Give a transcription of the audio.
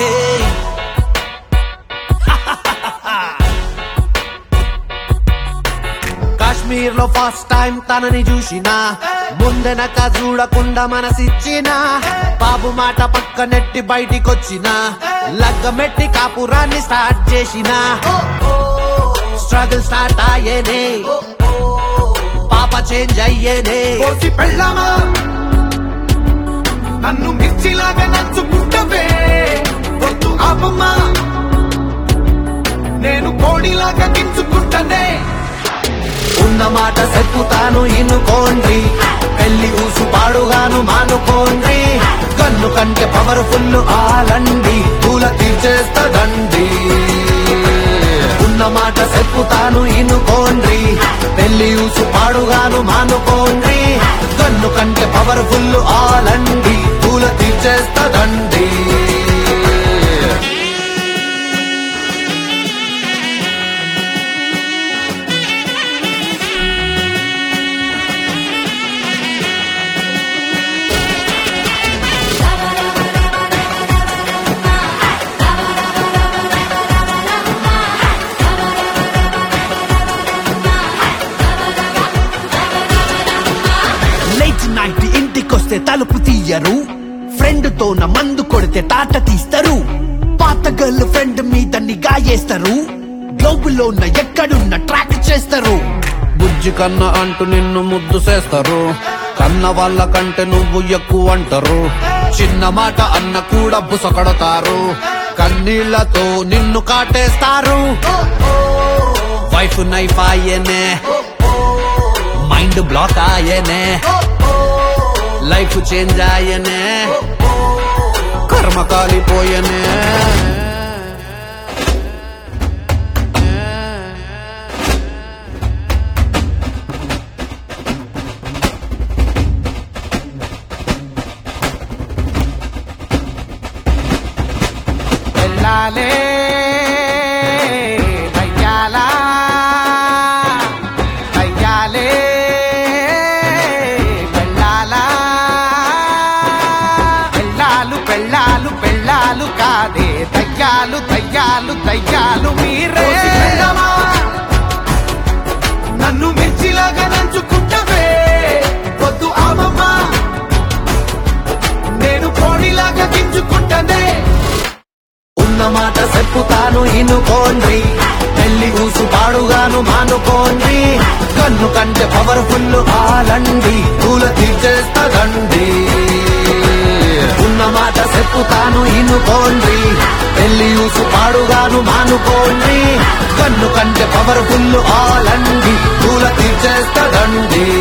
హే కాశ్మీర్ లో first time తనని చూసినా ముందెనక చూడకుండా మనసిచ్చిన బాబు మాట పక్క నెట్టి బయటికొచ్చిన లగ్గమెట్టి కాపురాన్ని స్టార్ట్ చేసిన స్ట్రగుల్ స్టార్ట్ అయ్యేనే పాప చేంజ్ అయ్యేనే కోసి పెళ్ళామా నన్ను మిర్చిలాగా నచ్చుకుంటవే వద్దు ఆపమ్మా నేను కోడిలాగా గించుకుంటనే ఉన్న మాట చెప్పుతాను ఇనుకోండి పెళ్లి ఊసు పాడుగాను మానుకోండి కన్ను కంటే పవర్ఫుల్ ఆలండి పూల తీర్చేస్తదండి ఉన్న మాట చెప్పుతాను ఇనుకోండి పెళ్లి ఊసు పాడుగాను మానుకోండి కన్ను కంటే పవర్ఫుల్ ఆలండి పూల తీర్చేస్తదండి లైట్ నైట్ ఇంటికొస్తే తలుపు తీయరు ఫ్రెండ్ తో నా మందు కొడితే తాట తీస్తారు పాత గర్ల్ ఫ్రెండ్ మీద నిగా చేస్తారు గ్లోబులో ఉన్న ఎక్కడున్న ట్రాక్ చేస్తారు బుజ్జి కన్న అంటూ నిన్ను ముద్దు చేస్తారు కన్న వాళ్ళ కంటే నువ్వు ఎక్కువ అంటారు చిన్న మాట అన్న కూడా బుసకడతారు కన్నీళ్లతో నిన్ను కాటేస్తారు వైఫ్ నైఫ్ ఆయనే మైండ్ బ్లాక్ ఆయనే లైఫ్ చేంజ్ ఆయనే కర్మ కాలిపోయనే వెళ్ళాలే దయ్యాలా దయ్యాలే వెళ్ళాలా పెళ్ళాలు పెళ్ళాలు పెళ్ళాలు కాదే దయ్యాలు దయ్యాలు దయ్యాలు మీరే నన్ను మిర్చిలాగా నంచుకుంటవే వద్దు ఆమమ్మ నేను కోడిలాగా గింజుకుంటనే ఉన్న మాట చెప్పుతాను ఇనుకోండి పెళ్లి ఊసు పాడుగాను మానుకోండి కన్ను కంటే పవర్ఫుల్ ఆలండి పూల తీర్చేస్తదండి ఉన్న మాట చెప్పుతాను ఇనుకోండి పెళ్లి ఊసు పాడుగాను మానుకోండి కన్ను కంటే పవర్ఫుల్ ఆలండి పూల తీర్చేస్తదండి